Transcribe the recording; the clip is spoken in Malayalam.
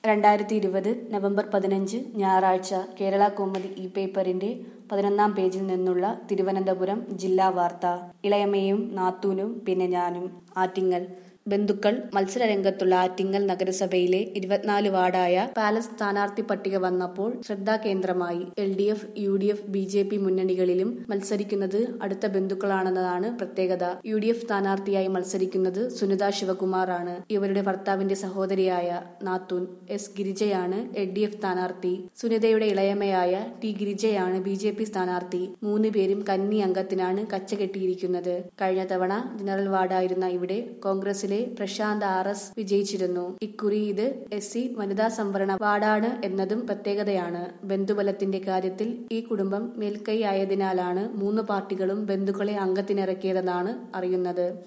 രണ്ടായിരത്തി ഇരുപത് നവംബർ പതിനഞ്ച് ഞായറാഴ്ച കേരള കൗമുദി ഇ പേപ്പറിന്റെ പതിനൊന്നാം പേജിൽ നിന്നുള്ള തിരുവനന്തപുരം ജില്ലാ വാർത്ത ഇളയമ്മയും നാത്തൂനും പിന്നെ ഞാനും ആറ്റിങ്ങൽ ബന്ധുക്കൾ മത്സരരംഗത്തുള്ള ആറ്റിങ്ങൽ നഗരസഭയിലെ ഇരുപത്തിനാല് വാർഡായ പാലസ് സ്ഥാനാർത്ഥി പട്ടിക വന്നപ്പോൾ ശ്രദ്ധാകേന്ദ്രമായി L D F U D F B J P മുന്നണികളിലും മത്സരിക്കുന്നത് അടുത്ത ബന്ധുക്കളാണെന്നതാണ് പ്രത്യേകത യു ഡി എഫ് സ്ഥാനാർത്ഥിയായി മത്സരിക്കുന്നത് സുനിത ശിവകുമാർ ആണ് ഇവരുടെ ഭർത്താവിന്റെ സഹോദരിയായ നാത്തൂൻ എസ് ഗിരിജയാണ് എൽ ഡി എഫ് സ്ഥാനാർത്ഥി സുനിതയുടെ ഇളയമയായ ടി ഗിരിജയാണ് ബി ജെ പി സ്ഥാനാർത്ഥി മൂന്ന് പേരും കന്നി അംഗത്തിനാണ് കച്ചകെട്ടിയിരിക്കുന്നത് കഴിഞ്ഞ തവണ ജനറൽ വാർഡായിരുന്ന ഇവിടെ കോൺഗ്രസിലെ പ്രശാന്ത് ആർ എസ് വിജയിച്ചിരുന്നു ഇക്കുറി ഇത് എസ് സി വനിതാ സംവരണ വാർഡാണ് എന്നതും പ്രത്യേകതയാണ് ബന്ധുബലത്തിന്റെ കാര്യത്തിൽ ഈ കുടുംബം മേൽക്കൈ ആയതിനാലാണ് മൂന്ന് പാർട്ടികളും ബന്ധുക്കളെ അംഗത്തിനിറക്കിയതെന്നാണ് അറിയുന്നത്